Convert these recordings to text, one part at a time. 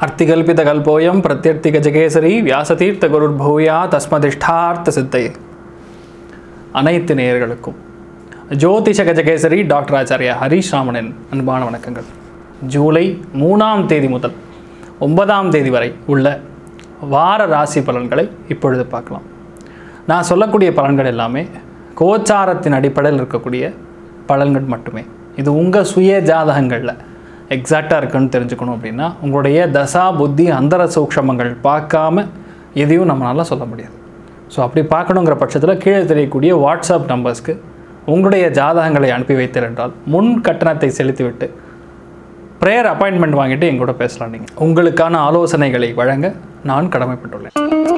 அர்த்திகல்பிதகல்போயம் பிரத்யர்த்திகஜகேசரி வியாசதீர்த்த குருர்பூயா தஸ்மதிஷ்டார்த்த சித்தையே அனைத்து நேயர்களுக்கும் ஜோதிஷ கஜகேசரி டாக்டர் ஆச்சாரியா ஹரீஷ் ராமனின் அன்பான வணக்கங்கள் ஜூலை மூணாம் தேதி முதல் ஒன்பதாம் தேதி வரை உள்ள வார ராசி பலன்களை இப்பொழுது பார்க்கலாம் நான் சொல்லக்கூடிய பலன்கள் எல்லாமே கோச்சாரத்தின் அடிப்படையில் இருக்கக்கூடிய பலன்கள் மட்டுமே இது உங்கள் சுய ஜாதகங்களில் எக்ஸாக்டாக இருக்குன்னு தெரிஞ்சுக்கணும் அப்படின்னா உங்களுடைய தசா புத்தி அந்தர சூக்ஷமங்கள் பார்க்காம எதையும் நம்மளால் சொல்ல முடியாது ஸோ அப்படி பார்க்கணுங்கிற பட்சத்தில் கீழே தெரியக்கூடிய வாட்ஸ்அப் நம்பர்ஸ்க்கு உங்களுடைய ஜாதகங்களை அனுப்பி வைத்திருந்தால் முன் கட்டணத்தை செலுத்திவிட்டு ப்ரேயர் அப்பாயின்மெண்ட் வாங்கிட்டு எங்கூட பேசலாம் நீங்கள் உங்களுக்கான ஆலோசனைகளை வழங்க நான் கடமைப்பட்டுள்ளேன்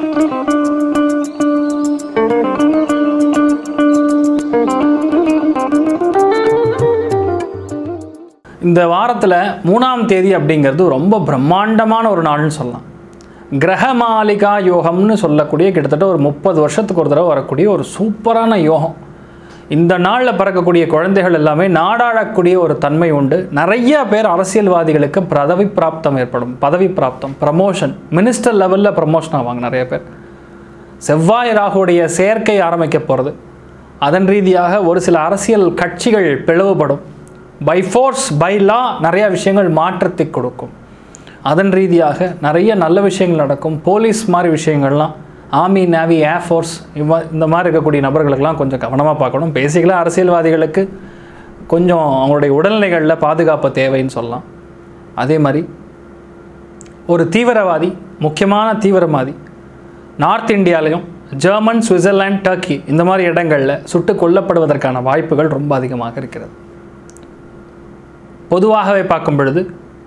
இந்த வாரத்தில் மூணாம் தேதி அப்படிங்கிறது ரொம்ப பிரம்மாண்டமான ஒரு நாள்னு சொல்லலாம் கிரகமாலிகா யோகம்னு சொல்லக்கூடிய கிட்டத்தட்ட ஒரு முப்பது வருஷத்துக்கு ஒரு தடவை வரக்கூடிய ஒரு சூப்பரான யோகம் இந்த நாளில் பிறக்கக்கூடிய குழந்தைகள் எல்லாமே நாடாளக்கூடிய ஒரு தன்மை உண்டு நிறைய பேர் அரசியல்வாதிகளுக்கு பதவி பிராப்தம் ஏற்படும் பதவி பிராப்தம் ப்ரமோஷன் மினிஸ்டர் லெவலில் ப்ரமோஷன் ஆவாங்க நிறைய பேர் செவ்வாய் ராகுடைய சேர்க்கை ஆரம்பிக்க போகிறது அதன் ரீதியாக ஒரு சில அரசியல் கட்சிகள் பிளவுபடும் பை ஃபோர்ஸ் பை லா நிறைய விஷயங்கள் மாற்றத்தை கொடுக்கும் அதன் ரீதியாக நிறைய நல்ல விஷயங்கள் நடக்கும் போலீஸ் மாதிரி விஷயங்கள்லாம் ஆர்மி நேவி ஏர்ஃபோர்ஸ் இவ இந்த மாதிரி இருக்கக்கூடிய நபர்களுக்கெல்லாம் கொஞ்சம் கவனமாக பார்க்கணும் பேசிக்கலாக அரசியல்வாதிகளுக்கு கொஞ்சம் அவங்களுடைய உடல்நிலைகளில் பாதுகாப்பு தேவைன்னு சொல்லலாம் அதே மாதிரி ஒரு தீவிரவாதி முக்கியமான தீவிரவாதி நார்த் இந்தியாலையும் ஜெர்மன் சுவிட்சர்லாந்து டர்க்கி இந்த மாதிரி இடங்களில் சுட்டு கொல்லப்படுவதற்கான வாய்ப்புகள் ரொம்ப அதிகமாக இருக்கிறது பொதுவாகவே பார்க்கும் பொழுது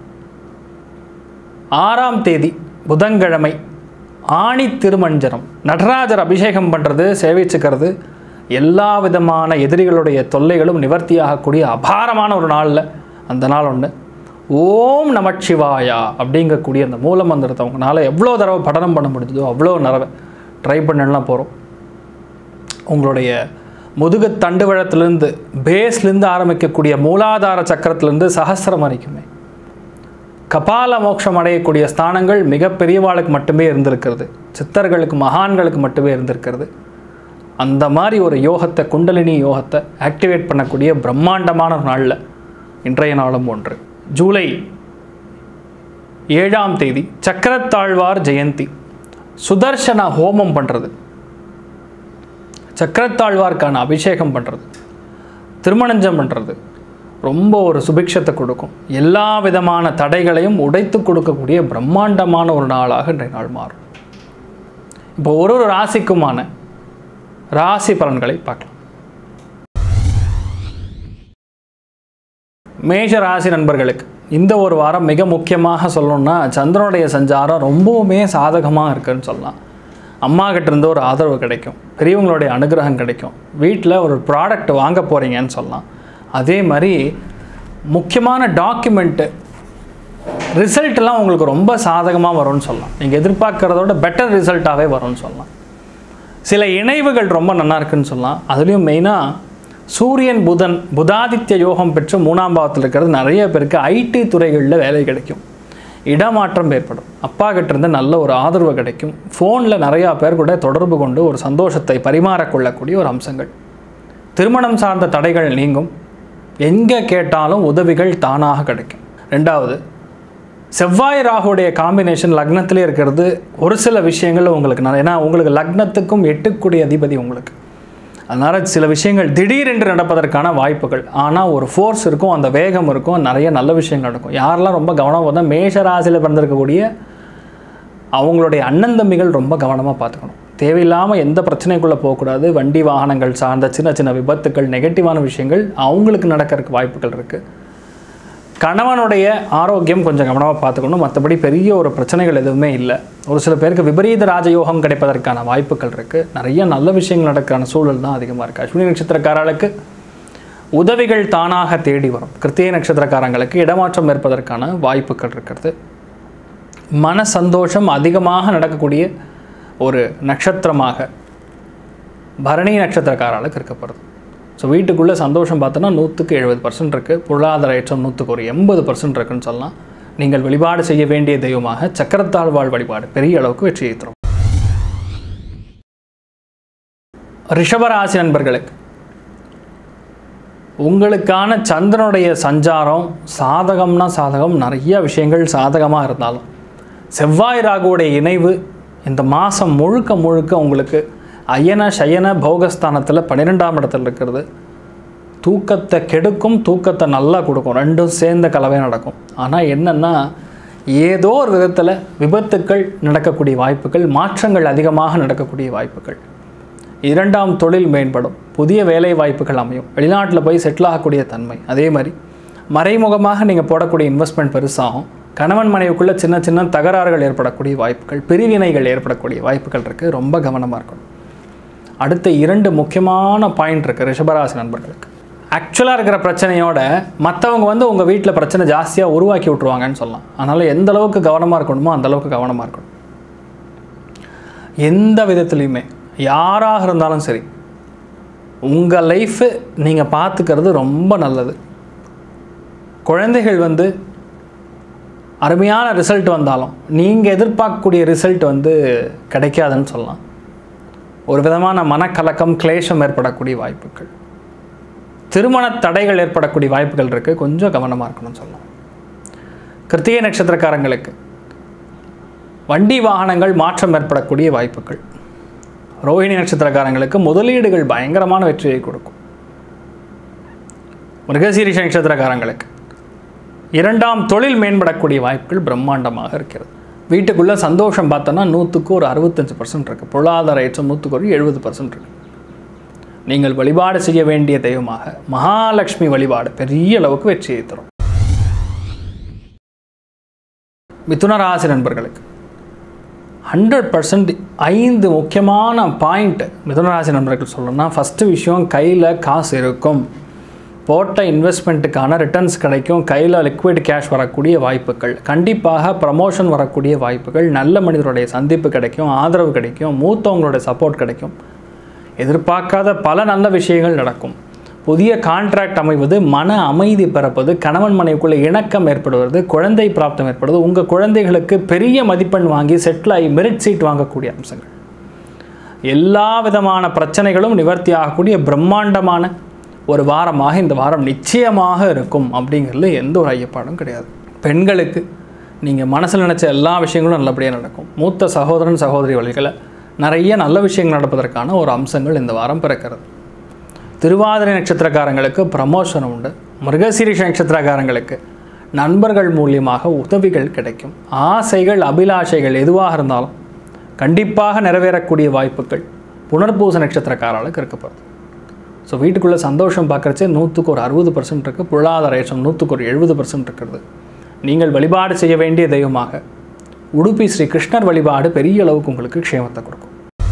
ஆறாம் தேதி புதன்கிழமை ஆணி திருமஞ்சனம் நடராஜர் அபிஷேகம் பண்ணுறது சேவிச்சுக்கிறது எல்லா விதமான எதிரிகளுடைய தொல்லைகளும் நிவர்த்தியாகக்கூடிய அபாரமான ஒரு நாளில் அந்த நாள் ஒன்று ஓம் நமச்சிவாயா அப்படிங்கக்கூடிய அந்த மூல மந்திரத்தை உங்களால் எவ்வளோ தடவை படனம் பண்ண முடிஞ்சதோ அவ்வளோ தடவை ட்ரை பண்ணலாம் போகிறோம் உங்களுடைய முதுகு தண்டுவழத்திலேருந்து பேஸ்லேருந்து ஆரம்பிக்கக்கூடிய மூலாதார சக்கரத்திலேருந்து சகசிரம் வரைக்குமே கபால மோட்சம் அடையக்கூடிய ஸ்தானங்கள் மிக பெரியவாளுக்கு மட்டுமே இருந்திருக்கிறது சித்தர்களுக்கு மகான்களுக்கு மட்டுமே இருந்திருக்கிறது அந்த மாதிரி ஒரு யோகத்தை குண்டலினி யோகத்தை ஆக்டிவேட் பண்ணக்கூடிய பிரம்மாண்டமான ஒரு நாளில் இன்றைய நாளும் ஒன்று ஜூலை ஏழாம் தேதி சக்கரத்தாழ்வார் ஜெயந்தி சுதர்சன ஹோமம் பண்ணுறது சக்கரத்தாழ்வார்க்கான அபிஷேகம் பண்ணுறது திருமணஞ்சம் பண்ணுறது ரொம்ப ஒரு சுபிக்ஷத்தை கொடுக்கும் எல்லா விதமான தடைகளையும் உடைத்து கொடுக்கக்கூடிய பிரம்மாண்டமான ஒரு நாளாக இன்றைய நாள் மாறும் இப்போ ஒரு ஒரு ராசிக்குமான ராசி பலன்களை பார்க்கலாம் மேஷ ராசி நண்பர்களுக்கு இந்த ஒரு வாரம் மிக முக்கியமாக சொல்லணும்னா சந்திரனுடைய சஞ்சாரம் ரொம்பவுமே சாதகமாக இருக்குன்னு சொல்லலாம் அம்மா கிட்டேருந்து ஒரு ஆதரவு கிடைக்கும் பெரியவங்களுடைய அனுகிரகம் கிடைக்கும் வீட்டில் ஒரு ப்ராடக்ட் வாங்க போகிறீங்கன்னு சொல்லலாம் அதே மாதிரி முக்கியமான டாக்குமெண்ட்டு ரிசல்ட்லாம் உங்களுக்கு ரொம்ப சாதகமாக வரும்னு சொல்லலாம் நீங்கள் எதிர்பார்க்குறதோட பெட்டர் ரிசல்ட்டாகவே வரும்னு சொல்லலாம் சில இணைவுகள் ரொம்ப நல்லா இருக்குன்னு சொல்லலாம் அதுலேயும் மெயினாக சூரியன் புதன் புதாதித்ய யோகம் பெற்று மூணாம் பாவத்தில் இருக்கிறது நிறைய பேருக்கு ஐடி துறைகளில் வேலை கிடைக்கும் இடமாற்றம் ஏற்படும் அப்பா கிட்டேருந்து நல்ல ஒரு ஆதரவு கிடைக்கும் ஃபோனில் நிறையா பேர் கூட தொடர்பு கொண்டு ஒரு சந்தோஷத்தை பரிமாறக்கொள்ளக்கூடிய ஒரு அம்சங்கள் திருமணம் சார்ந்த தடைகள் நீங்கும் எங்கே கேட்டாலும் உதவிகள் தானாக கிடைக்கும் ரெண்டாவது செவ்வாய் ராகுடைய காம்பினேஷன் லக்னத்திலே இருக்கிறது ஒரு சில விஷயங்கள் உங்களுக்கு நான் ஏன்னா உங்களுக்கு லக்னத்துக்கும் எட்டுக்குடைய அதிபதி உங்களுக்கு அதனால் சில விஷயங்கள் திடீரென்று நடப்பதற்கான வாய்ப்புகள் ஆனால் ஒரு ஃபோர்ஸ் இருக்கும் அந்த வேகம் இருக்கும் நிறைய நல்ல விஷயங்கள் நடக்கும் யாரெல்லாம் ரொம்ப கவனமாக பார்த்தா மேஷ ராசியில் பிறந்திருக்கக்கூடிய அவங்களுடைய அண்ணன் தம்பிகள் ரொம்ப கவனமாக பார்த்துக்கணும் தேவையில்லாமல் எந்த பிரச்சனைக்குள்ளே போகக்கூடாது வண்டி வாகனங்கள் சார்ந்த சின்ன சின்ன விபத்துக்கள் நெகட்டிவான விஷயங்கள் அவங்களுக்கு நடக்கிறதுக்கு வாய்ப்புகள் இருக்குது கணவனுடைய ஆரோக்கியம் கொஞ்சம் கவனமாக பார்த்துக்கணும் மற்றபடி பெரிய ஒரு பிரச்சனைகள் எதுவுமே இல்லை ஒரு சில பேருக்கு விபரீத ராஜயோகம் கிடைப்பதற்கான வாய்ப்புகள் இருக்குது நிறைய நல்ல விஷயங்கள் நடக்கான சூழல் தான் அதிகமாக இருக்குது அஸ்வினி நட்சத்திரக்காரர்களுக்கு உதவிகள் தானாக தேடி வரும் கிருத்திய நட்சத்திரக்காரங்களுக்கு இடமாற்றம் ஏற்பதற்கான வாய்ப்புகள் இருக்கிறது மன சந்தோஷம் அதிகமாக நடக்கக்கூடிய ஒரு நட்சத்திரமாக பரணி நட்சத்திரக்காரர்களுக்கு இருக்கப்படுது ஸோ வீட்டுக்குள்ளே சந்தோஷம் பார்த்தோன்னா நூற்றுக்கு எழுபது பர்சன்ட் இருக்குது பொருளாதார ஏற்றம் நூற்றுக்கு ஒரு எண்பது பர்சன்ட் இருக்குன்னு சொல்லலாம் நீங்கள் வழிபாடு செய்ய வேண்டிய தெய்வமாக சக்கரத்தாழ்வாள் வழிபாடு பெரிய அளவுக்கு வெற்றியை தரும் ரிஷபராசி நண்பர்களுக்கு உங்களுக்கான சந்திரனுடைய சஞ்சாரம் சாதகம்னா சாதகம் நிறைய விஷயங்கள் சாதகமாக இருந்தாலும் செவ்வாய் ராகுவுடைய இணைவு இந்த மாதம் முழுக்க முழுக்க உங்களுக்கு அயன சயன போகஸ்தானத்தில் பன்னிரெண்டாம் இடத்துல இருக்கிறது தூக்கத்தை கெடுக்கும் தூக்கத்தை நல்லா கொடுக்கும் ரெண்டும் சேர்ந்த கலவை நடக்கும் ஆனால் என்னென்னா ஏதோ ஒரு விதத்தில் விபத்துக்கள் நடக்கக்கூடிய வாய்ப்புகள் மாற்றங்கள் அதிகமாக நடக்கக்கூடிய வாய்ப்புகள் இரண்டாம் தொழில் மேம்படும் புதிய வேலை வாய்ப்புகள் அமையும் வெளிநாட்டில் போய் செட்டில் ஆகக்கூடிய தன்மை அதே மாதிரி மறைமுகமாக நீங்கள் போடக்கூடிய இன்வெஸ்ட்மெண்ட் பெருசாகும் கணவன் மனைவிக்குள்ளே சின்ன சின்ன தகராறுகள் ஏற்படக்கூடிய வாய்ப்புகள் பிரிவினைகள் ஏற்படக்கூடிய வாய்ப்புகள் இருக்குது ரொம்ப கவனமாக இருக்கணும் அடுத்த இரண்டு முக்கியமான பாயிண்ட் இருக்குது ரிஷபராசி நண்பர்களுக்கு ஆக்சுவலாக இருக்கிற பிரச்சனையோட மற்றவங்க வந்து உங்கள் வீட்டில் பிரச்சனை ஜாஸ்தியாக உருவாக்கி விட்ருவாங்கன்னு சொல்லலாம் அதனால் எந்த அளவுக்கு கவனமாக இருக்கணுமோ அந்த அளவுக்கு கவனமாக இருக்கணும் எந்த விதத்துலையுமே யாராக இருந்தாலும் சரி உங்கள் லைஃபு நீங்கள் பார்த்துக்கிறது ரொம்ப நல்லது குழந்தைகள் வந்து அருமையான ரிசல்ட் வந்தாலும் நீங்கள் எதிர்பார்க்கக்கூடிய ரிசல்ட் வந்து கிடைக்காதுன்னு சொல்லலாம் ஒரு விதமான மனக்கலக்கம் கிளேஷம் ஏற்படக்கூடிய வாய்ப்புகள் திருமண தடைகள் ஏற்படக்கூடிய வாய்ப்புகள் இருக்குது கொஞ்சம் கவனமாக இருக்கணும்னு சொல்லலாம் கிருத்திகை நட்சத்திரக்காரங்களுக்கு வண்டி வாகனங்கள் மாற்றம் ஏற்படக்கூடிய வாய்ப்புகள் ரோஹிணி நட்சத்திரக்காரங்களுக்கு முதலீடுகள் பயங்கரமான வெற்றியை கொடுக்கும் மிருகசீரிஷ நட்சத்திரக்காரங்களுக்கு இரண்டாம் தொழில் மேம்படக்கூடிய வாய்ப்புகள் பிரம்மாண்டமாக இருக்கிறது வீட்டுக்குள்ளே சந்தோஷம் பார்த்தோன்னா நூற்றுக்கு ஒரு அறுபத்தஞ்சு பர்சன்ட் இருக்குது பொருளாதார ஏற்றம் நூற்றுக்கு ஒரு எழுபது பர்சன்ட் இருக்குது நீங்கள் வழிபாடு செய்ய வேண்டிய தெய்வமாக மகாலட்சுமி வழிபாடு பெரிய அளவுக்கு வெற்றியை தரும் மிதுன ராசி நண்பர்களுக்கு ஹண்ட்ரட் பர்சன்ட் ஐந்து முக்கியமான பாயிண்ட் மிதுனராசி நண்பர்கள் சொல்லணும்னா ஃபஸ்ட்டு விஷயம் கையில் காசு இருக்கும் போட்ட இன்வெஸ்ட்மெண்ட்டுக்கான ரிட்டர்ன்ஸ் கிடைக்கும் கையில் லிக்விட் கேஷ் வரக்கூடிய வாய்ப்புகள் கண்டிப்பாக ப்ரமோஷன் வரக்கூடிய வாய்ப்புகள் நல்ல மனிதருடைய சந்திப்பு கிடைக்கும் ஆதரவு கிடைக்கும் மூத்தவங்களுடைய சப்போர்ட் கிடைக்கும் எதிர்பார்க்காத பல நல்ல விஷயங்கள் நடக்கும் புதிய கான்ட்ராக்ட் அமைவது மன அமைதி பிறப்பது கணவன் மனைவிக்குள்ள இணக்கம் ஏற்படுவது குழந்தை பிராப்தம் ஏற்படுவது உங்கள் குழந்தைகளுக்கு பெரிய மதிப்பெண் வாங்கி செட்டில் ஆகி மெரிட் சீட் வாங்கக்கூடிய அம்சங்கள் எல்லா விதமான பிரச்சனைகளும் நிவர்த்தி ஆகக்கூடிய பிரம்மாண்டமான ஒரு வாரமாக இந்த வாரம் நிச்சயமாக இருக்கும் அப்படிங்கிறதுல எந்த ஒரு ஐயப்பாடும் கிடையாது பெண்களுக்கு நீங்கள் மனசில் நினச்ச எல்லா விஷயங்களும் நல்லபடியாக நடக்கும் மூத்த சகோதரன் சகோதரி வழிகளை நிறைய நல்ல விஷயங்கள் நடப்பதற்கான ஒரு அம்சங்கள் இந்த வாரம் பிறக்கிறது திருவாதிரை நட்சத்திரக்காரங்களுக்கு ப்ரமோஷன் உண்டு மிருகசீரிஷ நட்சத்திரக்காரங்களுக்கு நண்பர்கள் மூலியமாக உதவிகள் கிடைக்கும் ஆசைகள் அபிலாஷைகள் எதுவாக இருந்தாலும் கண்டிப்பாக நிறைவேறக்கூடிய வாய்ப்புகள் புனர்பூச நட்சத்திரக்காரர்களுக்கு இருக்கப்படுது ஸோ வீட்டுக்குள்ளே சந்தோஷம் பார்க்குறச்சே நூற்றுக்கு ஒரு அறுபது பர்சன்ட் இருக்குது பொருளாதார ஏற்றம் நூற்றுக்கு ஒரு எழுபது பர்சன்ட் இருக்கிறது நீங்கள் வழிபாடு செய்ய வேண்டிய தெய்வமாக உடுப்பி ஸ்ரீ கிருஷ்ணர் வழிபாடு பெரிய அளவுக்கு உங்களுக்கு க்ஷேமத்தை கொடுக்கும்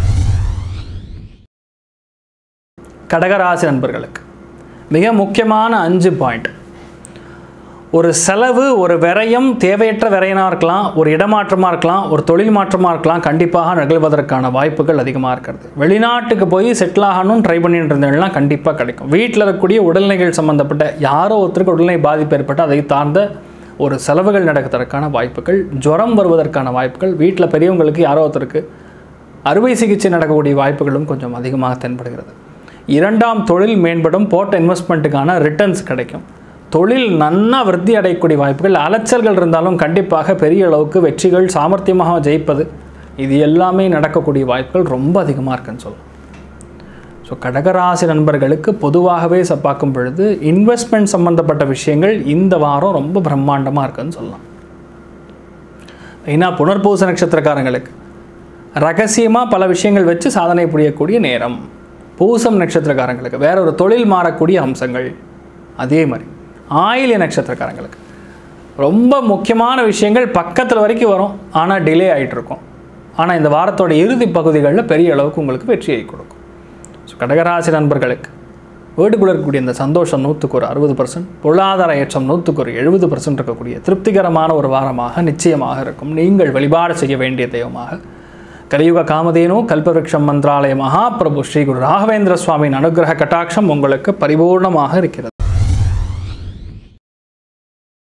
கடகராசி நண்பர்களுக்கு மிக முக்கியமான அஞ்சு பாயிண்ட் ஒரு செலவு ஒரு விரயம் தேவையற்ற விரயனாக இருக்கலாம் ஒரு இடமாற்றமாக இருக்கலாம் ஒரு தொழில் மாற்றமாக இருக்கலாம் கண்டிப்பாக நிகழ்வதற்கான வாய்ப்புகள் அதிகமாக இருக்கிறது வெளிநாட்டுக்கு போய் செட்டில் ஆகணும்னு ட்ரை பண்ணிட்டு இருந்தவங்கலாம் கண்டிப்பாக கிடைக்கும் வீட்டில் இருக்கக்கூடிய உடல்நிலைகள் சம்மந்தப்பட்ட யாரோ ஒருத்தருக்கு உடல்நிலை பாதிப்பு ஏற்பட்டு அதை சார்ந்த ஒரு செலவுகள் நடக்கிறதுக்கான வாய்ப்புகள் ஜுரம் வருவதற்கான வாய்ப்புகள் வீட்டில் பெரியவங்களுக்கு யாரோ ஒருத்தருக்கு அறுவை சிகிச்சை நடக்கக்கூடிய வாய்ப்புகளும் கொஞ்சம் அதிகமாக தென்படுகிறது இரண்டாம் தொழில் மேம்படும் போட்ட இன்வெஸ்ட்மெண்ட்டுக்கான ரிட்டர்ன்ஸ் கிடைக்கும் தொழில் நன்னா விருத்தி அடையக்கூடிய வாய்ப்புகள் அலைச்சல்கள் இருந்தாலும் கண்டிப்பாக பெரிய அளவுக்கு வெற்றிகள் சாமர்த்தியமாக ஜெயிப்பது இது எல்லாமே நடக்கக்கூடிய வாய்ப்புகள் ரொம்ப அதிகமாக இருக்குன்னு சொல்லலாம் ஸோ கடகராசி நண்பர்களுக்கு பொதுவாகவே ச பார்க்கும் பொழுது இன்வெஸ்ட்மெண்ட் சம்மந்தப்பட்ட விஷயங்கள் இந்த வாரம் ரொம்ப பிரம்மாண்டமாக இருக்குன்னு சொல்லலாம் மெயினாக புனர்பூச நட்சத்திரக்காரங்களுக்கு ரகசியமாக பல விஷயங்கள் வச்சு சாதனை புரியக்கூடிய நேரம் பூசம் நட்சத்திரக்காரங்களுக்கு வேற ஒரு தொழில் மாறக்கூடிய அம்சங்கள் அதே மாதிரி ஆயிலிய நட்சத்திரக்காரங்களுக்கு ரொம்ப முக்கியமான விஷயங்கள் பக்கத்தில் வரைக்கும் வரும் ஆனால் டிலே ஆகிட்டு இருக்கும் ஆனால் இந்த வாரத்தோட இறுதி பகுதிகளில் பெரிய அளவுக்கு உங்களுக்கு வெற்றியை கொடுக்கும் ஸோ கடகராசி நண்பர்களுக்கு வீட்டுக்குள்ள இருக்கக்கூடிய இந்த சந்தோஷம் நூற்றுக்கு ஒரு அறுபது பர்சன்ட் பொருளாதார ஏற்றம் நூற்றுக்கு ஒரு எழுபது பர்சன்ட் இருக்கக்கூடிய திருப்திகரமான ஒரு வாரமாக நிச்சயமாக இருக்கும் நீங்கள் வழிபாடு செய்ய வேண்டிய தெய்வமாக கலியுக காமதேனு கல்பவருஷம் மந்திராலய மகாபிரபு ஸ்ரீ குரு ராகவேந்திர சுவாமியின் அனுகிரக கட்டாட்சம் உங்களுக்கு பரிபூர்ணமாக இருக்கிறது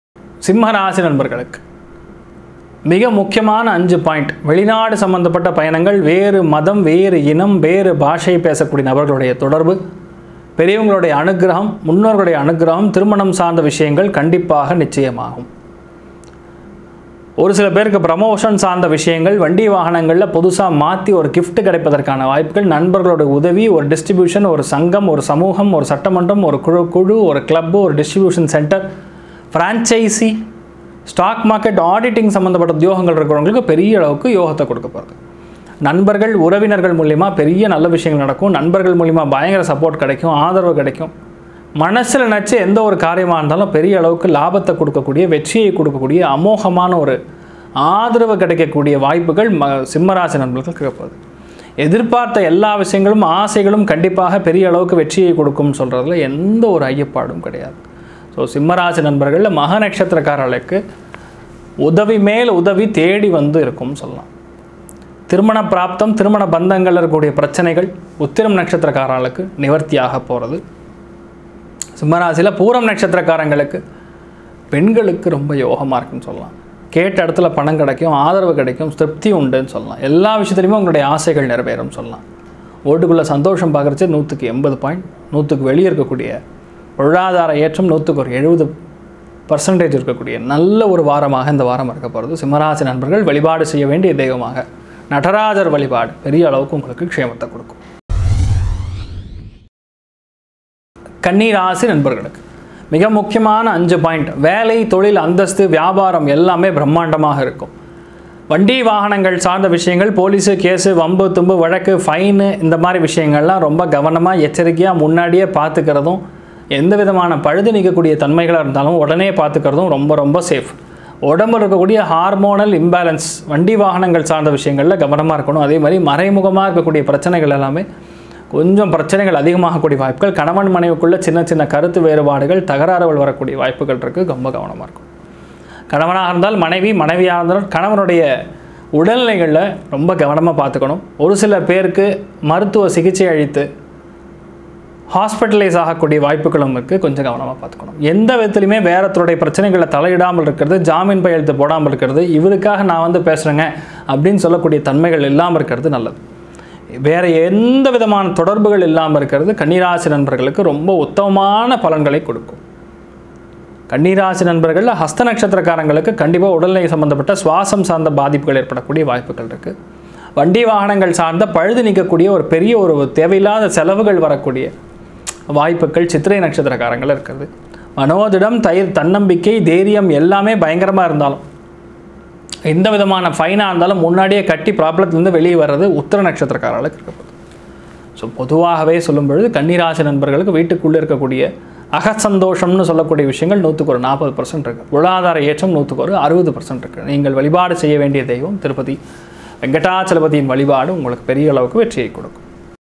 சிம்ம ராசி நண்பர்களுக்கு மிக முக்கியமான அஞ்சு பாயிண்ட் வெளிநாடு சம்பந்தப்பட்ட பயணங்கள் வேறு மதம் வேறு இனம் வேறு பாஷை பேசக்கூடிய நபர்களுடைய தொடர்பு பெரியவங்களுடைய அனுகிரகம் முன்னோர்களுடைய அனுகிரகம் திருமணம் சார்ந்த விஷயங்கள் கண்டிப்பாக நிச்சயமாகும் ஒரு சில பேருக்கு ப்ரமோஷன் சார்ந்த விஷயங்கள் வண்டி வாகனங்களில் புதுசாக மாற்றி ஒரு gift கிடைப்பதற்கான வாய்ப்புகள் நண்பர்களோட உதவி ஒரு டிஸ்ட்ரிபியூஷன் ஒரு சங்கம் ஒரு சமூகம் ஒரு சட்டமன்றம் ஒரு குழு குழு ஒரு கிளப்பு ஒரு distribution centre franchise stock market auditing சம்மந்தப்பட்ட உத்தியோகங்கள் இருக்கிறவங்களுக்கு பெரிய அளவுக்கு யோகத்தை கொடுக்க போகிறது நண்பர்கள் உறவினர்கள் மூலிமா பெரிய நல்ல விஷயங்கள் நடக்கும் நண்பர்கள் மூலிமா பயங்கர சப்போர்ட் கிடைக்கும் ஆதரவு கிடைக்கும் மனசில் நினச்ச எந்த ஒரு காரியமாக இருந்தாலும் பெரிய அளவுக்கு லாபத்தை கொடுக்கக்கூடிய வெற்றியை கொடுக்கக்கூடிய அமோகமான ஒரு ஆதரவு கிடைக்கக்கூடிய வாய்ப்புகள் ம சிம்மராசி நண்பர்களுக்கு கிடைப்பது எதிர்பார்த்த எல்லா விஷயங்களும் ஆசைகளும் கண்டிப்பாக பெரிய அளவுக்கு வெற்றியை கொடுக்கும்னு சொல்கிறதுல எந்த ஒரு ஐயப்பாடும் கிடையாது ஸோ சிம்மராசி நண்பர்களில் மக நட்சத்திரக்காரர்களுக்கு உதவி மேல் உதவி தேடி வந்து இருக்கும்னு சொல்லலாம் திருமண பிராப்தம் திருமண பந்தங்கள் இருக்கக்கூடிய பிரச்சனைகள் உத்திரம் நட்சத்திரக்காரர்களுக்கு நிவர்த்தியாக போகிறது சிம்மராசியில் பூரம் நட்சத்திரக்காரங்களுக்கு பெண்களுக்கு ரொம்ப யோகமாக இருக்குன்னு சொல்லலாம் கேட்ட இடத்துல பணம் கிடைக்கும் ஆதரவு கிடைக்கும் திருப்தி உண்டுன்னு சொல்லலாம் எல்லா விஷயத்துலையுமே உங்களுடைய ஆசைகள் நிறைவேறும் சொல்லலாம் ஓட்டுக்குள்ளே சந்தோஷம் பார்க்குறச்சு நூற்றுக்கு எண்பது பாயிண்ட் நூற்றுக்கு வெளியே இருக்கக்கூடிய பொருளாதார ஏற்றம் நூற்றுக்கு ஒரு எழுபது பர்சன்டேஜ் இருக்கக்கூடிய நல்ல ஒரு வாரமாக இந்த வாரம் இருக்க போகிறது சிம்மராசி நண்பர்கள் வழிபாடு செய்ய வேண்டிய தெய்வமாக நடராஜர் வழிபாடு பெரிய அளவுக்கு உங்களுக்கு க்ஷேமத்தை கொடுக்கும் கன்னிராசி நண்பர்களுக்கு மிக முக்கியமான அஞ்சு பாயிண்ட் வேலை தொழில் அந்தஸ்து வியாபாரம் எல்லாமே பிரம்மாண்டமாக இருக்கும் வண்டி வாகனங்கள் சார்ந்த விஷயங்கள் போலீஸு கேஸு வம்பு தும்பு வழக்கு ஃபைனு இந்த மாதிரி விஷயங்கள்லாம் ரொம்ப கவனமாக எச்சரிக்கையாக முன்னாடியே பார்த்துக்கிறதும் எந்த விதமான பழுது நீக்கக்கூடிய தன்மைகளாக இருந்தாலும் உடனே பார்த்துக்கிறதும் ரொம்ப ரொம்ப சேஃப் உடம்புல இருக்கக்கூடிய ஹார்மோனல் இம்பேலன்ஸ் வண்டி வாகனங்கள் சார்ந்த விஷயங்களில் கவனமாக இருக்கணும் அதே மாதிரி மறைமுகமாக இருக்கக்கூடிய பிரச்சனைகள் எல்லாமே கொஞ்சம் பிரச்சனைகள் அதிகமாகக்கூடிய வாய்ப்புகள் கணவன் மனைவிக்குள்ள சின்ன சின்ன கருத்து வேறுபாடுகள் தகராறுகள் வரக்கூடிய வாய்ப்புகள் இருக்குது ரொம்ப கவனமாக இருக்கும் கணவனாக இருந்தால் மனைவி மனைவியாக இருந்தாலும் கணவனுடைய உடல்நிலைகளில் ரொம்ப கவனமாக பார்த்துக்கணும் ஒரு சில பேருக்கு மருத்துவ சிகிச்சை அளித்து ஹாஸ்பிட்டலைஸ் ஆகக்கூடிய வாய்ப்புகளும் இருக்குது கொஞ்சம் கவனமாக பார்த்துக்கணும் எந்த விதத்துலையுமே வேறத்தருடைய பிரச்சனைகளை தலையிடாமல் இருக்கிறது ஜாமீன் கையெழுத்து போடாமல் இருக்கிறது இவருக்காக நான் வந்து பேசுகிறேங்க அப்படின்னு சொல்லக்கூடிய தன்மைகள் இல்லாமல் இருக்கிறது நல்லது வேறு எந்த விதமான தொடர்புகள் இல்லாமல் இருக்கிறது கன்னிராசி நண்பர்களுக்கு ரொம்ப உத்தமமான பலன்களை கொடுக்கும் கன்னிராசி நண்பர்கள் ஹஸ்த நட்சத்திரக்காரங்களுக்கு கண்டிப்பாக உடல்நிலை சம்பந்தப்பட்ட சுவாசம் சார்ந்த பாதிப்புகள் ஏற்படக்கூடிய வாய்ப்புகள் இருக்குது வண்டி வாகனங்கள் சார்ந்த பழுது நீக்கக்கூடிய ஒரு பெரிய ஒரு தேவையில்லாத செலவுகள் வரக்கூடிய வாய்ப்புகள் சித்திரை நட்சத்திரக்காரங்கள் இருக்கிறது மனோதிடம் தயிர் தன்னம்பிக்கை தைரியம் எல்லாமே பயங்கரமாக இருந்தாலும் எந்த விதமான ஃபைனாக இருந்தாலும் முன்னாடியே கட்டி ப்ராப்ளத்துலேருந்து வெளியே வர்றது உத்தர நட்சத்திரக்காரர்களுக்கு இருக்கப்படுது ஸோ பொதுவாகவே சொல்லும் பொழுது கன்னிராசி நண்பர்களுக்கு வீட்டுக்குள்ளே இருக்கக்கூடிய அகசந்தோஷம்னு சொல்லக்கூடிய விஷயங்கள் நூற்றுக்கு ஒரு நாற்பது பர்சன்ட் இருக்குது பொருளாதார ஏற்றம் நூற்றுக்கு ஒரு அறுபது பர்சன்ட் இருக்குது நீங்கள் வழிபாடு செய்ய வேண்டிய தெய்வம் திருப்பதி வெங்கடாச்சலபதியின் வழிபாடு உங்களுக்கு பெரிய அளவுக்கு வெற்றியை கொடுக்கும்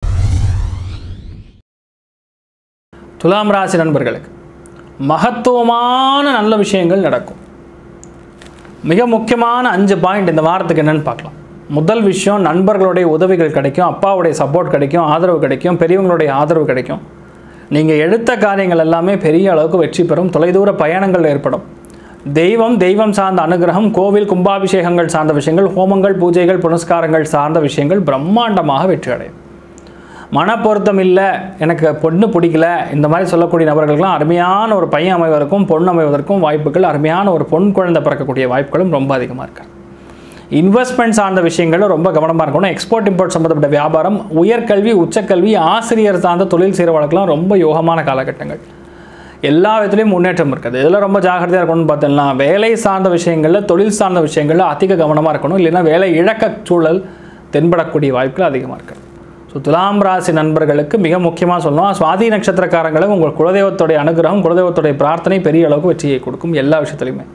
துலாம் ராசி நண்பர்களுக்கு மகத்துவமான நல்ல விஷயங்கள் நடக்கும் மிக முக்கியமான அஞ்சு பாயிண்ட் இந்த வாரத்துக்கு என்னன்னு பார்க்கலாம் முதல் விஷயம் நண்பர்களுடைய உதவிகள் கிடைக்கும் அப்பாவுடைய சப்போர்ட் கிடைக்கும் ஆதரவு கிடைக்கும் பெரியவங்களுடைய ஆதரவு கிடைக்கும் நீங்கள் எடுத்த காரியங்கள் எல்லாமே பெரிய அளவுக்கு வெற்றி பெறும் தொலைதூர பயணங்கள் ஏற்படும் தெய்வம் தெய்வம் சார்ந்த அனுகிரகம் கோவில் கும்பாபிஷேகங்கள் சார்ந்த விஷயங்கள் ஹோமங்கள் பூஜைகள் புனஸ்காரங்கள் சார்ந்த விஷயங்கள் பிரம்மாண்டமாக வெற்றி அடையும் மனப்பொருத்தம் இல்லை எனக்கு பொண்ணு பிடிக்கல இந்த மாதிரி சொல்லக்கூடிய நபர்களுக்கெல்லாம் அருமையான ஒரு பையன் அமைவதற்கும் பொண்ணு அமைவதற்கும் வாய்ப்புகள் அருமையான ஒரு பொன் குழந்தை பிறக்கக்கூடிய வாய்ப்புகளும் ரொம்ப அதிகமாக இருக்கு இன்வெஸ்ட்மெண்ட் சார்ந்த விஷயங்களும் ரொம்ப கவனமாக இருக்கணும் எக்ஸ்போர்ட் இம்போர்ட் சம்மந்தப்பட்ட வியாபாரம் உயர்கல்வி உச்சக்கல்வி ஆசிரியர் சார்ந்த தொழில் செய்கிறவர்களுக்கெல்லாம் ரொம்ப யோகமான காலகட்டங்கள் எல்லா விதத்துலையும் முன்னேற்றம் இருக்குது இதில் ரொம்ப ஜாகிரதையாக இருக்கணும்னு பார்த்தோம்னா வேலை சார்ந்த விஷயங்களில் தொழில் சார்ந்த விஷயங்களில் அதிக கவனமாக இருக்கணும் இல்லைன்னா வேலை இழக்க சூழல் தென்படக்கூடிய வாய்ப்புகள் அதிகமாக இருக்குது ஸோ துலாம் ராசி நண்பர்களுக்கு மிக முக்கியமாக சொல்லணும் சுவாதி நட்சத்திரக்காரங்களுக்கு உங்கள் குலதெய்வத்துடைய அனுகிரகம் குலதெய்வத்துடைய பிரார்த்தனை பெரிய அளவுக்கு வெற்றியை கொடுக்கும் எல்லா விஷயத்துலையுமே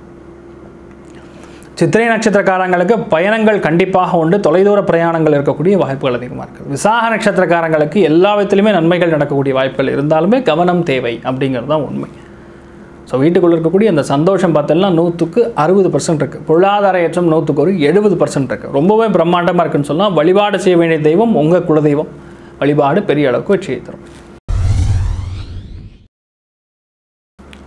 சித்திரை நட்சத்திரக்காரங்களுக்கு பயணங்கள் கண்டிப்பாக உண்டு தொலைதூர பிரயாணங்கள் இருக்கக்கூடிய வாய்ப்புகள் அதிகமாக இருக்குது விசாக நட்சத்திரக்காரங்களுக்கு எல்லா விதத்திலுமே நன்மைகள் நடக்கக்கூடிய வாய்ப்புகள் இருந்தாலுமே கவனம் தேவை அப்படிங்கிறது தான் உண்மை ஸோ வீட்டுக்குள்ளே இருக்கக்கூடிய அந்த சந்தோஷம் பார்த்தோம்னா நூற்றுக்கு அறுபது பர்சன்ட் இருக்குது பொருளாதார ஏற்றம் நூற்றுக்கு ஒரு எழுபது பர்சன்ட் இருக்குது ரொம்பவே பிரம்மாண்டமாக இருக்குன்னு சொன்னால் வழிபாடு செய்ய வேண்டிய தெய்வம் உங்கள் குலதெய்வம் வழிபாடு பெரிய அளவுக்கு வெற்றியை தரும்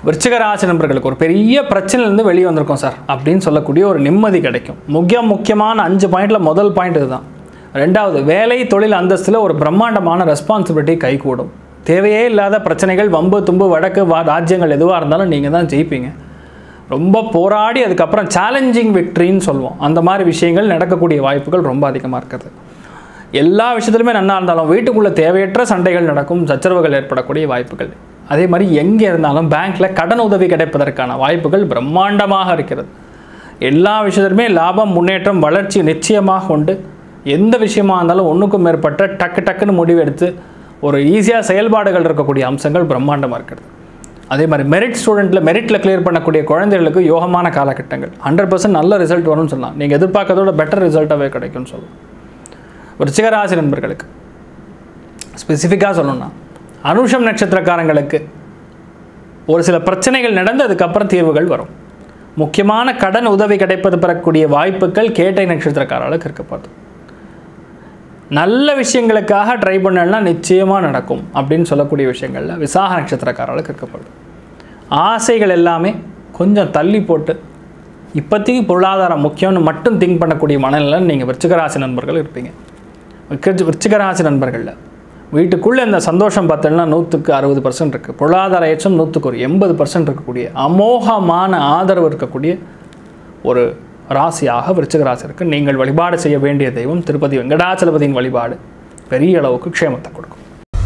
விருச்சிக ராசி நண்பர்களுக்கு ஒரு பெரிய பிரச்சனையிலேருந்து வெளியே வந்திருக்கோம் சார் அப்படின்னு சொல்லக்கூடிய ஒரு நிம்மதி கிடைக்கும் முக்கிய முக்கியமான அஞ்சு பாயிண்டில் முதல் பாயிண்ட் இதுதான் ரெண்டாவது வேலை தொழில் அந்தஸ்தில் ஒரு பிரம்மாண்டமான ரெஸ்பான்சிபிலிட்டி கைகூடும் தேவையே இல்லாத பிரச்சனைகள் வம்பு தும்பு வடக்கு வா ராஜ்யங்கள் எதுவாக இருந்தாலும் நீங்கள் தான் ஜெயிப்பீங்க ரொம்ப போராடி அதுக்கப்புறம் சேலஞ்சிங் விக்ட்ரின்னு சொல்லுவோம் அந்த மாதிரி விஷயங்கள் நடக்கக்கூடிய வாய்ப்புகள் ரொம்ப அதிகமாக இருக்குது எல்லா விஷயத்துலையுமே நன்னா இருந்தாலும் வீட்டுக்குள்ளே தேவையற்ற சண்டைகள் நடக்கும் சச்சரவுகள் ஏற்படக்கூடிய வாய்ப்புகள் அதே மாதிரி எங்கே இருந்தாலும் பேங்க்கில் கடன் உதவி கிடைப்பதற்கான வாய்ப்புகள் பிரம்மாண்டமாக இருக்கிறது எல்லா விஷயத்துலையுமே லாபம் முன்னேற்றம் வளர்ச்சி நிச்சயமாக உண்டு எந்த விஷயமா இருந்தாலும் ஒன்றுக்கும் மேற்பட்ட டக்கு டக்குன்னு முடிவெடுத்து ஒரு ஈஸியாக செயல்பாடுகள் இருக்கக்கூடிய அம்சங்கள் பிரம்மாண்டமாக இருக்கிறது அதே மாதிரி மெரிட் ஸ்டூடெண்ட்டில் மெரிட்டில் கிளியர் பண்ணக்கூடிய குழந்தைகளுக்கு யோகமான காலகட்டங்கள் ஹண்ட்ரட் பர்சன்ட் நல்ல ரிசல்ட் வரும்னு சொல்லலாம் நீங்கள் எதிர்பார்க்கறதோட பெட்டர் ரிசல்ட்டாகவே கிடைக்கும்னு சொல்லலாம் விருச்சிகராசி நண்பர்களுக்கு ஸ்பெசிஃபிக்காக சொல்லணும்னா அனுஷம் நட்சத்திரக்காரங்களுக்கு ஒரு சில பிரச்சனைகள் நடந்து அதுக்கப்புறம் தீர்வுகள் வரும் முக்கியமான கடன் உதவி கிடைப்பது பெறக்கூடிய வாய்ப்புகள் கேட்டை நட்சத்திரக்காரர்களுக்கு இருக்கப்படுது நல்ல விஷயங்களுக்காக ட்ரை பண்ணலன்னா நிச்சயமாக நடக்கும் அப்படின்னு சொல்லக்கூடிய விஷயங்களில் விசாக நட்சத்திரக்காரர்களுக்கு இருக்கப்படுது ஆசைகள் எல்லாமே கொஞ்சம் தள்ளி போட்டு இப்போதைக்கு பொருளாதாரம் முக்கியம்னு மட்டும் திங்க் பண்ணக்கூடிய மனநிலை நீங்கள் விருச்சிகராசி நண்பர்கள் இருப்பீங்க விருச்சிக- விருச்சிகராசி நண்பர்களில் வீட்டுக்குள்ளே இந்த சந்தோஷம் பார்த்தீங்கன்னா நூற்றுக்கு அறுபது பர்சன்ட் இருக்குது பொருளாதார ஏற்றம் நூற்றுக்கு ஒரு எண்பது பர்சன்ட் இருக்கக்கூடிய அமோகமான ஆதரவு இருக்கக்கூடிய ஒரு ராசியாக விருச்சிக ராசி இருக்கு நீங்கள் வழிபாடு செய்ய வேண்டிய தெய்வம் திருப்பதி வெங்கடாச்சலபதியின் வழிபாடு பெரிய அளவுக்கு க்ஷேமத்தை கொடுக்கும்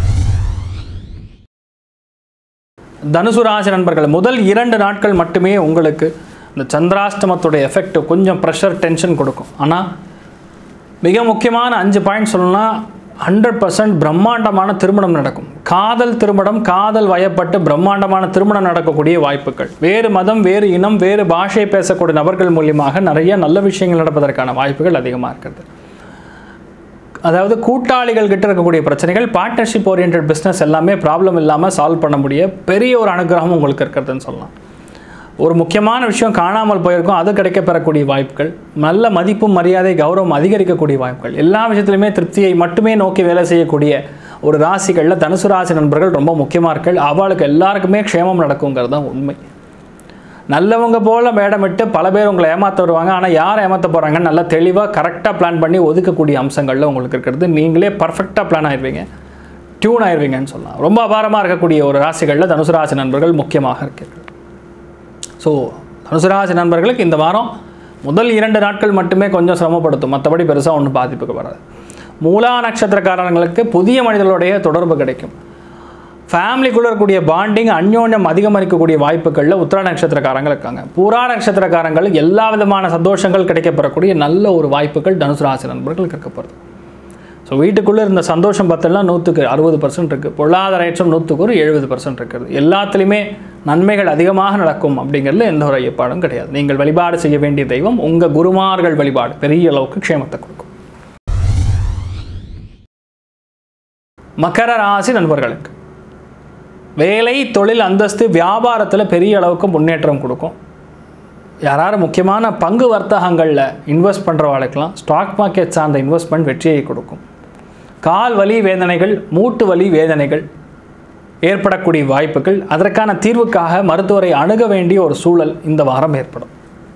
தனுசு ராசி நண்பர்கள் முதல் இரண்டு நாட்கள் மட்டுமே உங்களுக்கு இந்த சந்திராஷ்டமத்துடைய எஃபெக்ட் கொஞ்சம் ப்ரெஷர் டென்ஷன் கொடுக்கும் ஆனால் மிக முக்கியமான அஞ்சு பாயிண்ட் சொல்லணும்னா ஹண்ட்ரட் பர்சன்ட் பிரம்மாண்டமான திருமணம் நடக்கும் காதல் திருமணம் காதல் வயப்பட்டு பிரம்மாண்டமான திருமணம் நடக்கக்கூடிய வாய்ப்புகள் வேறு மதம் வேறு இனம் வேறு பாஷை பேசக்கூடிய நபர்கள் மூலியமாக நிறைய நல்ல விஷயங்கள் நடப்பதற்கான வாய்ப்புகள் அதிகமாக இருக்கிறது அதாவது கூட்டாளிகள் கிட்ட இருக்கக்கூடிய பிரச்சனைகள் பார்ட்னர்ஷிப் ஓரியன்ட் பிஸ்னஸ் எல்லாமே ப்ராப்ளம் இல்லாமல் சால்வ் பண்ண முடிய பெரிய ஒரு அனுகிரகம் உங்களுக்கு இருக்கிறதுன்னு சொல்லலாம் ஒரு முக்கியமான விஷயம் காணாமல் போயிருக்கும் அது கிடைக்க பெறக்கூடிய வாய்ப்புகள் நல்ல மதிப்பு மரியாதை கௌரவம் அதிகரிக்கக்கூடிய வாய்ப்புகள் எல்லா விஷயத்துலையுமே திருப்தியை மட்டுமே நோக்கி வேலை செய்யக்கூடிய ஒரு ராசிகளில் தனுசு ராசி நண்பர்கள் ரொம்ப முக்கியமாக இருக்கள் அவளுக்கு எல்லாருக்குமே க்ஷேமம் நடக்குங்கிறது தான் உண்மை நல்லவங்க போல வேடமிட்டு பல பேர் உங்களை ஏமாற்ற வருவாங்க ஆனால் யார் ஏமாற்ற போகிறாங்கன்னு நல்லா தெளிவாக கரெக்டாக பிளான் பண்ணி ஒதுக்கக்கூடிய அம்சங்களில் உங்களுக்கு இருக்கிறது நீங்களே பர்ஃபெக்டாக பிளான் ஆயிடுவீங்க டியூன் ஆயிடுவீங்கன்னு சொல்லலாம் ரொம்ப அபாரமாக இருக்கக்கூடிய ஒரு ராசிகளில் தனுசு ராசி நண்பர்கள் முக்கியமாக இருக்கிறது ஸோ தனுசு ராசி நண்பர்களுக்கு இந்த வாரம் முதல் இரண்டு நாட்கள் மட்டுமே கொஞ்சம் சிரமப்படுத்தும் மற்றபடி பெருசாக ஒன்றும் பாதிப்புக்கு வராது மூலா நட்சத்திரக்காரங்களுக்கு புதிய மனிதர்களுடைய தொடர்பு கிடைக்கும் ஃபேமிலிக்குள்ளே இருக்கக்கூடிய பாண்டிங் அந்யோன்யம் அதிகமாக இருக்கக்கூடிய வாய்ப்புகளில் உத்திரா நட்சத்திரக்காரங்கள் இருக்காங்க பூரா நட்சத்திரக்காரங்கள் எல்லா விதமான சந்தோஷங்கள் கிடைக்கப்பெறக்கூடிய நல்ல ஒரு வாய்ப்புகள் தனுசு ராசி நண்பர்களுக்கு இருக்கப்படுது ஸோ வீட்டுக்குள்ளே இருந்த சந்தோஷம் பார்த்தோம்னா நூற்றுக்கு அறுபது பர்சன்ட் இருக்குது பொருளாதார ஏற்றம் நூற்றுக்கு ஒரு எழுபது பர்சன்ட் இருக்குது எல்லாத்துலேயுமே நன்மைகள் அதிகமாக நடக்கும் அப்படிங்கிறதுல எந்த ஒரு ஐயப்பாடும் கிடையாது நீங்கள் வழிபாடு செய்ய வேண்டிய தெய்வம் உங்கள் குருமார்கள் வழிபாடு பெரிய அளவுக்கு க்ஷேமத்தை கொடுக்கும் மகர ராசி நண்பர்களுக்கு வேலை தொழில் அந்தஸ்து வியாபாரத்தில் பெரிய அளவுக்கு முன்னேற்றம் கொடுக்கும் யாராவது முக்கியமான பங்கு வர்த்தகங்களில் இன்வெஸ்ட் பண்ணுறவாளுக்கெல்லாம் ஸ்டாக் மார்க்கெட் சார்ந்த இன்வெஸ்ட்மெண்ட் வெற்றியை கொடுக்கும் கால் வலி வேதனைகள் மூட்டு வலி வேதனைகள் ஏற்படக்கூடிய வாய்ப்புகள் அதற்கான தீர்வுக்காக மருத்துவரை அணுக வேண்டிய ஒரு சூழல் இந்த வாரம் ஏற்படும்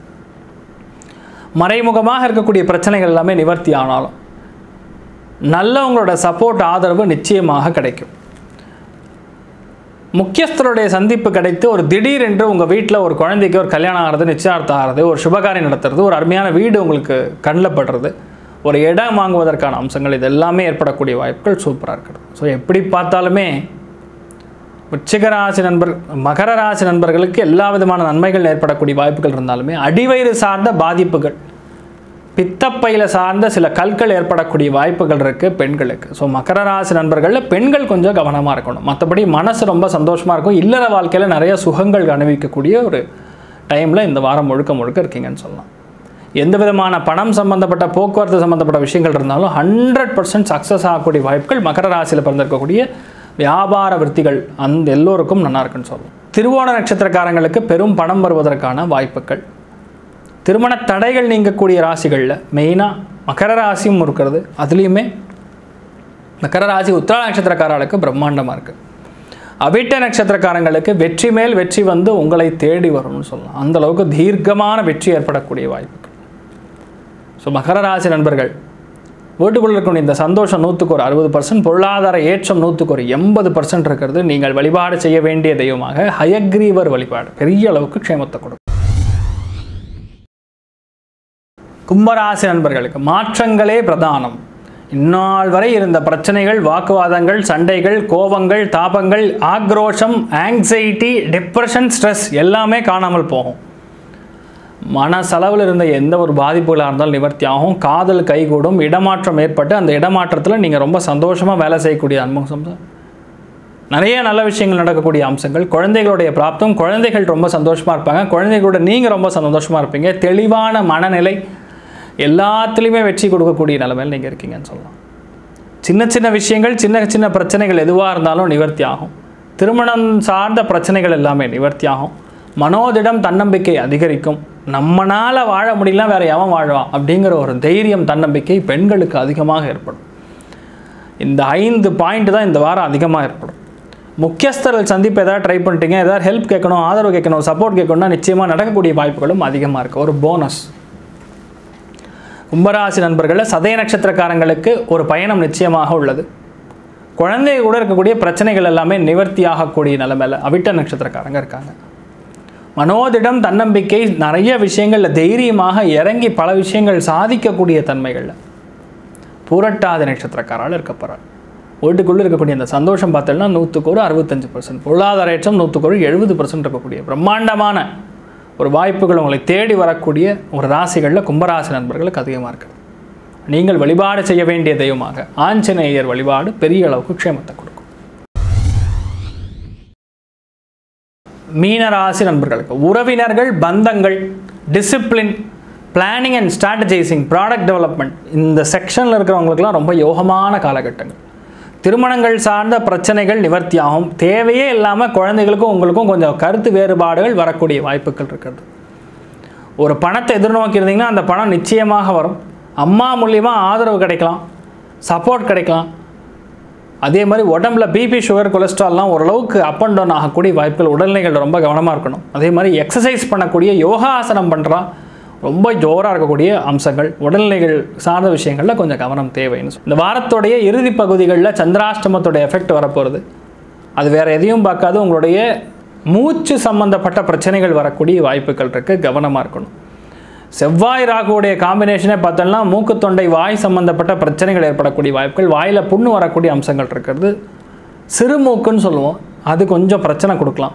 மறைமுகமாக இருக்கக்கூடிய பிரச்சனைகள் எல்லாமே நிவர்த்தி ஆனாலும் நல்லவங்களோட சப்போர்ட் ஆதரவு நிச்சயமாக கிடைக்கும் முக்கியஸ்தருடைய சந்திப்பு கிடைத்து ஒரு திடீரென்று உங்கள் வீட்டில் ஒரு குழந்தைக்கு ஒரு கல்யாணம் ஆகிறது நிச்சயார்த்தம் ஆகிறது ஒரு சுபகாரியம் நடத்துறது ஒரு அருமையான வீடு உங்களுக்கு கண்ணில் படுறது ஒரு இடம் வாங்குவதற்கான அம்சங்கள் இது எல்லாமே ஏற்படக்கூடிய வாய்ப்புகள் சூப்பராக இருக்கிறது ஸோ எப்படி பார்த்தாலுமே விருச்சிக ராசி நண்பர் மகர ராசி நண்பர்களுக்கு எல்லா விதமான நன்மைகள் ஏற்படக்கூடிய வாய்ப்புகள் இருந்தாலுமே அடிவயிறு சார்ந்த பாதிப்புகள் பித்தப்பையில் சார்ந்த சில கற்கள் ஏற்படக்கூடிய வாய்ப்புகள் இருக்குது பெண்களுக்கு ஸோ மகர ராசி நண்பர்களில் பெண்கள் கொஞ்சம் கவனமாக இருக்கணும் மற்றபடி மனசு ரொம்ப சந்தோஷமாக இருக்கும் இல்லற வாழ்க்கையில் நிறைய சுகங்கள் அனுபவிக்கக்கூடிய ஒரு டைமில் இந்த வாரம் முழுக்க முழுக்க இருக்கீங்கன்னு சொல்லலாம் எந்த விதமான பணம் சம்பந்தப்பட்ட போக்குவரத்து சம்பந்தப்பட்ட விஷயங்கள் இருந்தாலும் ஹண்ட்ரட் பர்சன்ட் சக்ஸஸ் ஆகக்கூடிய வாய்ப்புகள் மகர ராசியில் பிறந்திருக்கக்கூடிய வியாபார விருத்திகள் அந்த எல்லோருக்கும் நல்லா இருக்குன்னு சொல்லலாம் திருவோண நட்சத்திரக்காரங்களுக்கு பெரும் பணம் வருவதற்கான வாய்ப்புகள் திருமண தடைகள் நீங்கக்கூடிய ராசிகளில் மெயினாக மகர ராசியும் இருக்கிறது அதுலேயுமே மகர ராசி உத்திரா நட்சத்திரக்காரர்களுக்கு பிரம்மாண்டமாக இருக்குது அவிட்ட நட்சத்திரக்காரங்களுக்கு வெற்றி மேல் வெற்றி வந்து உங்களை தேடி வரும்னு சொல்லலாம் அந்த அளவுக்கு தீர்க்கமான வெற்றி ஏற்படக்கூடிய வாய்ப்புகள் ஸோ மகர ராசி நண்பர்கள் வீட்டுக்குள்ள இருக்கக்கூடிய இந்த சந்தோஷம் நூற்றுக்கு ஒரு அறுபது பர்சன்ட் பொருளாதார ஏற்றம் நூற்றுக்கு ஒரு எண்பது பர்சன்ட் இருக்கிறது நீங்கள் வழிபாடு செய்ய வேண்டிய தெய்வமாக ஹயக்ரீவர் வழிபாடு பெரிய அளவுக்கு க்ஷேமத்தை கொடுக்கும் கும்பராசி நண்பர்களுக்கு மாற்றங்களே பிரதானம் இந்நாள் வரை இருந்த பிரச்சனைகள் வாக்குவாதங்கள் சண்டைகள் கோபங்கள் தாபங்கள் ஆக்ரோஷம் ஆங்ஸைட்டி டிப்ரெஷன் ஸ்ட்ரெஸ் எல்லாமே காணாமல் போகும் மனசளவில் இருந்த எந்த ஒரு பாதிப்புகளாக இருந்தாலும் நிவர்த்தி ஆகும் காதல் கைகூடும் இடமாற்றம் ஏற்பட்டு அந்த இடமாற்றத்தில் நீங்கள் ரொம்ப சந்தோஷமாக வேலை செய்யக்கூடிய அனுபவம் தான். நிறைய நல்ல விஷயங்கள் நடக்கக்கூடிய அம்சங்கள் குழந்தைகளுடைய பிராப்தம் குழந்தைகள் ரொம்ப சந்தோஷமாக இருப்பாங்க குழந்தைகளோட நீங்கள் ரொம்ப சந்தோஷமாக இருப்பீங்க தெளிவான மனநிலை எல்லாத்துலேயுமே வெற்றி கொடுக்கக்கூடிய நிலைமையில் நீங்கள் இருக்கீங்கன்னு சொல்லலாம் சின்ன சின்ன விஷயங்கள் சின்ன சின்ன பிரச்சனைகள் எதுவாக இருந்தாலும் நிவர்த்தி ஆகும் திருமணம் சார்ந்த பிரச்சனைகள் எல்லாமே நிவர்த்தி ஆகும் மனோதிடம் தன்னம்பிக்கை அதிகரிக்கும் நம்மனால வாழ முடியல வேற எவன் வாழ்வான் அப்படிங்கிற ஒரு தைரியம் தன்னம்பிக்கை பெண்களுக்கு அதிகமாக ஏற்படும் இந்த ஐந்து பாயிண்ட் தான் இந்த வாரம் அதிகமாக ஏற்படும் முக்கியஸ்தர்கள் சந்திப்பு ஏதாவது ட்ரை பண்ணிட்டீங்க ஏதாவது ஹெல்ப் கேட்கணும் ஆதரவு கேட்கணும் சப்போர்ட் கேட்கணும்னா நிச்சயமாக நடக்கக்கூடிய வாய்ப்புகளும் அதிகமாக இருக்குது ஒரு போனஸ் கும்பராசி நண்பர்களில் சதய நட்சத்திரக்காரங்களுக்கு ஒரு பயணம் நிச்சயமாக உள்ளது குழந்தை கூட இருக்கக்கூடிய பிரச்சனைகள் எல்லாமே நிவர்த்தி ஆகக்கூடிய நிலைமையில் அவிட்ட நட்சத்திரக்காரங்க இருக்காங்க மனோதிடம் தன்னம்பிக்கை நிறைய விஷயங்களில் தைரியமாக இறங்கி பல விஷயங்கள் சாதிக்கக்கூடிய தன்மைகளில் பூரட்டாதி நட்சத்திரக்காரால் இருக்க போகிறார் வீட்டுக்குள்ளே இருக்கக்கூடிய அந்த சந்தோஷம் பார்த்தோம்னா நூற்றுக்கு ஒரு அறுபத்தஞ்சு பர்சன்ட் பொருளாதார ஏற்றம் நூற்றுக்கு ஒரு எழுபது பர்சன்ட் இருக்கக்கூடிய பிரம்மாண்டமான ஒரு வாய்ப்புகள் உங்களை தேடி வரக்கூடிய ஒரு ராசிகளில் கும்பராசி நண்பர்களுக்கு அதிகமாக இருக்குது நீங்கள் வழிபாடு செய்ய வேண்டிய தெய்வமாக ஆஞ்சநேயர் வழிபாடு பெரிய அளவுக்கு க்ஷேமத்தை கொடுக்கும் மீனராசி நண்பர்களுக்கு உறவினர்கள் பந்தங்கள் discipline planning and strategizing product development இந்த செக்ஷனில் இருக்கிறவங்களுக்குலாம் ரொம்ப யோகமான காலகட்டங்கள் திருமணங்கள் சார்ந்த பிரச்சனைகள் நிவர்த்தியாகும் தேவையே இல்லாமல் குழந்தைகளுக்கும் உங்களுக்கும் கொஞ்சம் கருத்து வேறுபாடுகள் வரக்கூடிய வாய்ப்புகள் இருக்கிறது ஒரு பணத்தை எதிர்நோக்கி இருந்தீங்கன்னா அந்த பணம் நிச்சயமாக வரும் அம்மா மூலியமாக ஆதரவு கிடைக்கலாம் சப்போர்ட் கிடைக்கலாம் அதே மாதிரி உடம்புல பிபி சுகர் கொலஸ்ட்ரால்லாம் ஓரளவுக்கு அப் அண்ட் டவுன் ஆகக்கூடிய வாய்ப்புகள் உடல்நிலைகள் ரொம்ப கவனமாக இருக்கணும் அதே மாதிரி எக்ஸசைஸ் பண்ணக்கூடிய யோகாசனம் பண்ணுறா ரொம்ப ஜோராக இருக்கக்கூடிய அம்சங்கள் உடல்நிலைகள் சார்ந்த விஷயங்களில் கொஞ்சம் கவனம் தேவைன்னு சொல்லு. இந்த வாரத்துடைய இறுதி பகுதிகளில் சந்திராஷ்டமத்துடைய எஃபெக்ட் வரப்போகிறது அது வேறு எதையும் பார்க்காது உங்களுடைய மூச்சு சம்பந்தப்பட்ட பிரச்சனைகள் வரக்கூடிய வாய்ப்புகள் இருக்குது கவனமாக இருக்கணும் செவ்வாய் ராகுவுடைய காம்பினேஷனே பார்த்தோம்னா மூக்கு தொண்டை வாய் சம்பந்தப்பட்ட பிரச்சனைகள் ஏற்படக்கூடிய வாய்ப்புகள் வாயில் புண்ணு வரக்கூடிய அம்சங்கள் இருக்கிறது சிறு மூக்குன்னு சொல்லுவோம் அது கொஞ்சம் பிரச்சனை கொடுக்கலாம்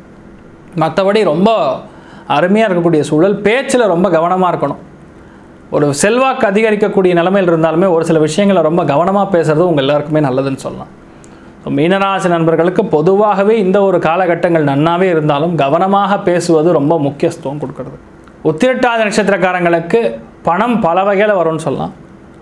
மற்றபடி ரொம்ப அருமையாக இருக்கக்கூடிய சூழல் பேச்சில் ரொம்ப கவனமாக இருக்கணும் ஒரு செல்வாக்கு அதிகரிக்கக்கூடிய நிலைமையில் இருந்தாலுமே ஒரு சில விஷயங்களை ரொம்ப கவனமாக பேசுகிறது உங்கள் எல்லாருக்குமே நல்லதுன்னு சொல்லலாம் ஸோ மீனராசி நண்பர்களுக்கு பொதுவாகவே இந்த ஒரு காலகட்டங்கள் நன்னாவே இருந்தாலும் கவனமாக பேசுவது ரொம்ப முக்கியத்துவம் கொடுக்கறது உத்திரட்டாதி நட்சத்திரக்காரங்களுக்கு பணம் பல வகையில் வரும்னு சொல்லலாம்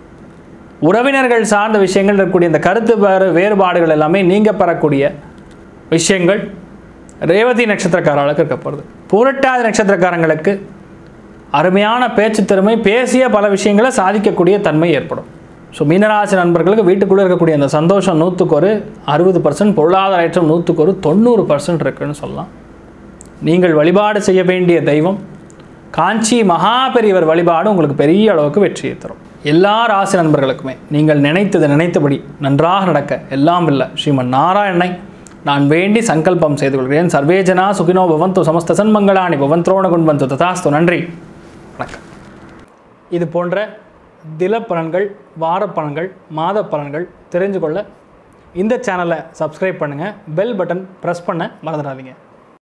உறவினர்கள் சார்ந்த விஷயங்கள் இருக்கக்கூடிய இந்த கருத்து வேறு வேறுபாடுகள் எல்லாமே நீங்க பெறக்கூடிய விஷயங்கள் ரேவதி நட்சத்திரக்காரர்களுக்கு இருக்க போகிறது பூரட்டாதி நட்சத்திரக்காரங்களுக்கு அருமையான பேச்சு திறமை பேசிய பல விஷயங்களை சாதிக்கக்கூடிய தன்மை ஏற்படும் ஸோ மீனராசி நண்பர்களுக்கு வீட்டுக்குள்ளே இருக்கக்கூடிய அந்த சந்தோஷம் நூற்றுக்கு ஒரு அறுபது பர்சன்ட் பொருளாதார ஏற்றம் நூற்றுக்கு ஒரு தொண்ணூறு பர்சன்ட் இருக்குன்னு சொல்லலாம் நீங்கள் வழிபாடு செய்ய வேண்டிய தெய்வம் காஞ்சி மகாபெரியவர் வழிபாடு உங்களுக்கு பெரிய அளவுக்கு வெற்றியை தரும் எல்லா ராசி நண்பர்களுக்குமே நீங்கள் நினைத்தது நினைத்தபடி நன்றாக நடக்க எல்லாம் இல்லை ஸ்ரீமன் நாராயணனை நான் வேண்டி சங்கல்பம் செய்து கொள்கிறேன் சர்வேஜனா சுகினோ பவந்து சமஸ்த சன்மங்களானி பவந்த்ரோண குண்பந்து ததாஸ்து நன்றி வணக்கம் இது போன்ற தில பலன்கள் வார பலன்கள் மாத பலன்கள் தெரிஞ்சு கொள்ள இந்த சேனலை சப்ஸ்கிரைப் பண்ணுங்கள் பெல் பட்டன் ப்ரெஸ் பண்ண மறந்துடாதீங்க